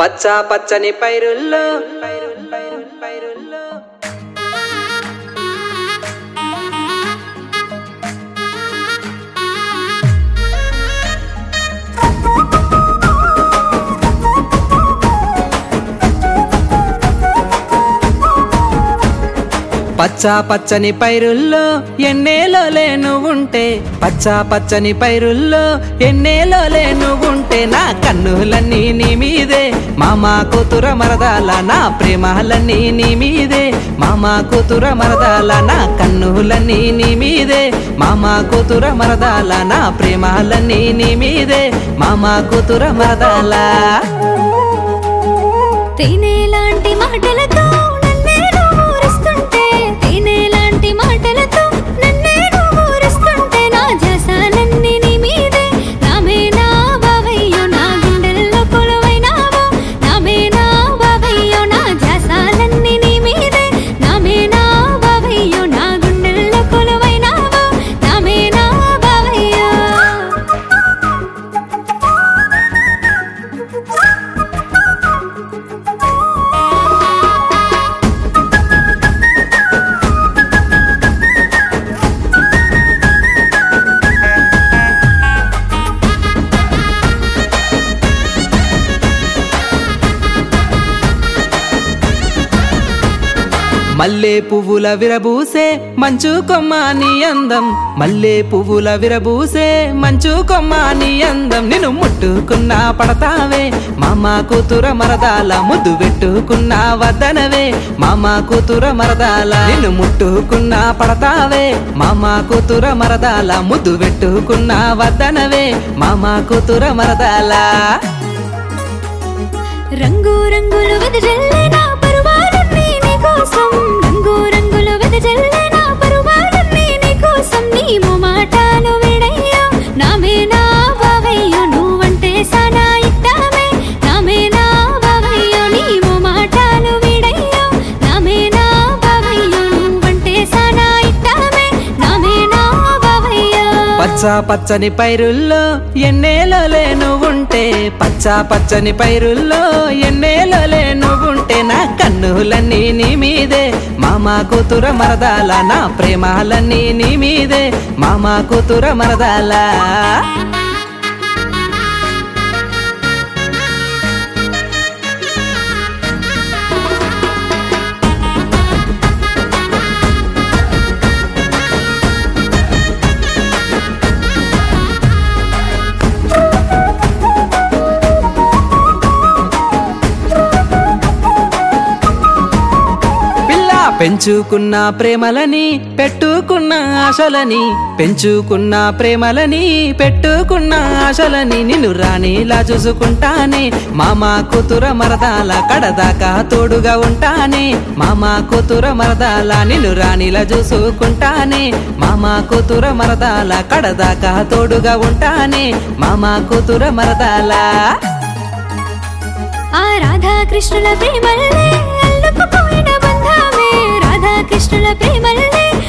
పచ్చ పచ్చని పైరుల్లో పచ్చ పచ్చని పైరుల్లో ఎన్నేలో లేను ఉంటే పచ్చ పచ్చని పైరుల్లో ఎన్నేలో లేను ఉంటే నా కన్నులన్నీ నీ మీదే మామా కూతుర మరదాల నా ప్రేమలన్నీ నీ మీదే మామా కూతుర మరదాల నా కన్నులన్నీ నీ మీదే మామా కూతుర మరదాల నా ప్రేమలన్నీ నీ మీదే మామా కూతుర మరదాల తేనెలాంటి మాటలతో నన్నే నువ్వు ఊరిస్తుంటే తేనెలాంటి మాటలతో నన్నే నువ్వు ఊరిస్తుంటే నా ధ్యాసలన్నీ నీ మీదే నామే నా బావయ్యో నా గుండెల్లో కొలువైనావో నామే నా బావయ్యో నా ధ్యాసలన్నీ నీ మీదే నామే నా బావయ్యో నా గుండెల్లో కొలువైనావో నామే నా బావయ్యో మల్లె పువ్వుల విరబూసే మంచు కొమ్మాని అందం మల్లె పువ్వుల విరబూసే మంచు కొమ్మాని అందం నిన్ను ముట్టుకున్నా పడతావే మామ కూతుర మరదాల ముద్దు పెట్టుకున్నా వద్దనవే మామ కూతుర మరదాల నిన్ను ముట్టుకున్నా పడతావే మామ కూతుర మరదాల ముద్దు పెట్టుకున్నా వద్దనవే మామ కూతుర మరదాల రంగు రంగులు వెదజల్లే నా పరువాలన్నీ నీ కోసం రంగు రంగులు వెదజల్లే నా పరువాలన్నీ నీ కోసం నీ మాటలు విడయ్యో నామే నా బావయ్యో నువ్వంటే సానా ఇట్టామే నామే నా బావయ్యో నీ మాటలు విడయ్యో నామే నా బావయ్యో నువ్వంటే సానా ఇట్టామే నామే నా బావయ్యో పచ్చ పచ్చని పైరుల్లో ఎన్నేలో లేను ఉంటే పచ్చ పచ్చని పైరుల్లో ఎన్నేలో లేను ఉంటే నా కన్నులన్నీ నీ మీదే మామ కూతుర మరదాల నా ప్రేమాలన్నీ నీ మీదే మామ కూతుర మరదాల పిల్ల పెంచుకున్న ప్రేమలని పెట్టుకున్న ఆశలని పెంచుకున్న ప్రేమలని పెట్టుకున్న ఆశలని నిన్ను రాణిలా చూసుకుంటానే మామ కూతుర మరదాల కడదాకా తోడుగా ఉంటానే మామ కూతుర మరదాల నిన్ను రాణిలా చూసుకుంటానే మామ కూతుర మరదాల కడదాకా తోడుగా ఉంటానే మామ కూతుర మరదాల ఆ రాధాకృష్ణుల ప్రేమల్లే అల్లుకుపోయిన బంధమే రాధాకృష్ణుల ప్రేమల్లే